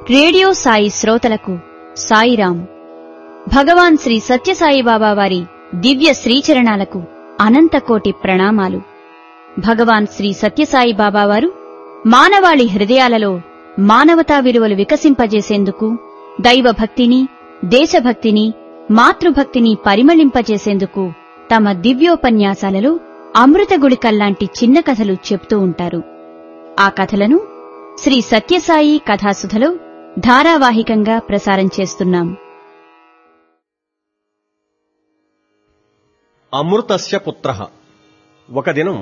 radio Sai శ్రోతలకు సాయిరాం భగవాన్ శ్రీ సత్యసాయిబాబా వారి దివ్య శ్రీచరణాలకు అనంతకోటి ప్రణామాలు భగవాన్ శ్రీ సత్యసాయి బాబా వారు మానవాళి హృదయాలలో మానవతా విలువలు వికసింపజేసేందుకు దైవభక్తిని దేశభక్తిని మాతృభక్తిని పరిమళింపజేసేందుకు తమ దివ్యోపన్యాసాలలో అమృత గుళికల్లాంటి చిన్న కథలు చెప్తూ ఉంటారు ఆ కథలను శ్రీ సత్యసాయి కథాసుధలో ధారావాహికంగా ప్రసారం చేస్తున్నాం అమృతస్య పుత్ర ఒక దినం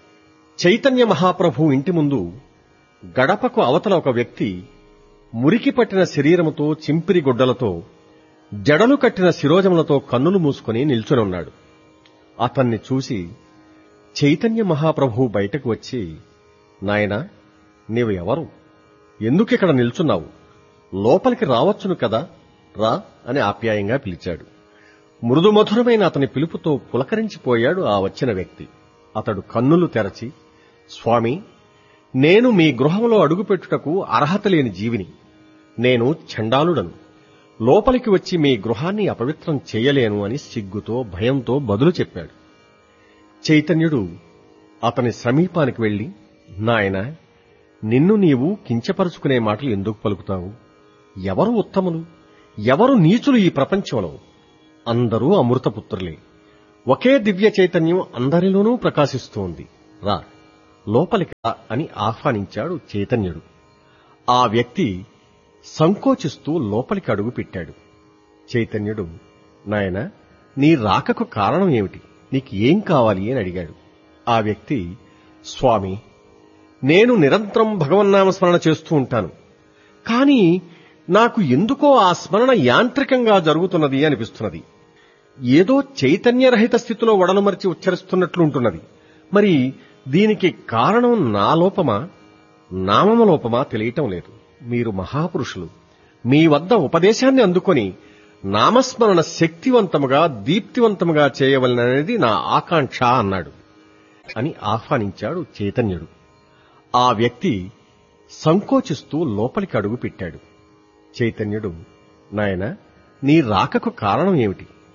చైతన్య మహాప్రభు ఇంటి ముందు గడపకు అవతల ఒక వ్యక్తి మురికి పట్టిన శరీరముతో చింపిరి గుడ్డలతో జడలు కట్టిన శిరోజములతో కన్నులు మూసుకుని నిల్చునున్నాడు అతన్ని చూసి చైతన్య మహాప్రభు బయటకు వచ్చి నాయనా నీవు ఎవరు ఎందుకిక్కడ నిల్చున్నావు లోపలికి రావచ్చును కదా రా అని ఆప్యాయంగా పిలిచాడు మృదుమధురమైన అతని పిలుపుతో పులకరించిపోయాడు ఆ వచ్చిన వ్యక్తి అతడు కన్నులు తెరచి స్వామి నేను మీ గృహంలో అడుగుపెట్టుటకు అర్హత లేని జీవిని నేను చండాలుడను లోపలికి వచ్చి మీ గృహాన్ని అపవిత్రం చేయలేను అని సిగ్గుతో భయంతో బదులు చెప్పాడు చైతన్యుడు అతని సమీపానికి వెళ్లి నాయనా నిన్ను నీవు కించపరుచుకునే మాటలు ఎందుకు పలుకుతావు ఎవరు ఉత్తములు ఎవరు నీచులు ఈ ప్రపంచంలో అందరూ అమృతపుత్రులే ఒకే దివ్య చైతన్యం అందరిలోనూ ప్రకాశిస్తోంది రా లోపలికి రా అని ఆహ్వానించాడు చైతన్యుడు ఆ వ్యక్తి సంకోచిస్తూ లోపలికి అడుగు పెట్టాడు చైతన్యుడు నాయన నీ రాకకు కారణం ఏమిటి నీకు ఏం కావాలి అని అడిగాడు ఆ వ్యక్తి స్వామి నేను నిరంతరం భగవన్నామ స్మరణ చేస్తూ ఉంటాను కానీ నాకు ఎందుకో ఆ స్మరణ యాంత్రికంగా జరుగుతున్నది అనిపిస్తున్నది ఏదో చైతన్యరహిత స్థితిలో వడలుమరిచి ఉచ్చరిస్తున్నట్లుంటున్నది మరి దీనికి కారణం నా లోపమా నామమ లోపమా తెలియటం లేదు మీరు మహాపురుషులు మీ వద్ద ఉపదేశాన్ని అందుకొని నామస్మరణ శక్తివంతముగా దీప్తివంతముగా చేయవలననేది నా ఆకాంక్ష అన్నాడు అని ఆహ్వానించాడు చైతన్యుడు ఆ వ్యక్తి సంకోచిస్తూ లోపలికి అడుగు పెట్టాడు చైతన్యుడు నాయన నీ రాకకు కారణం ఏమిటి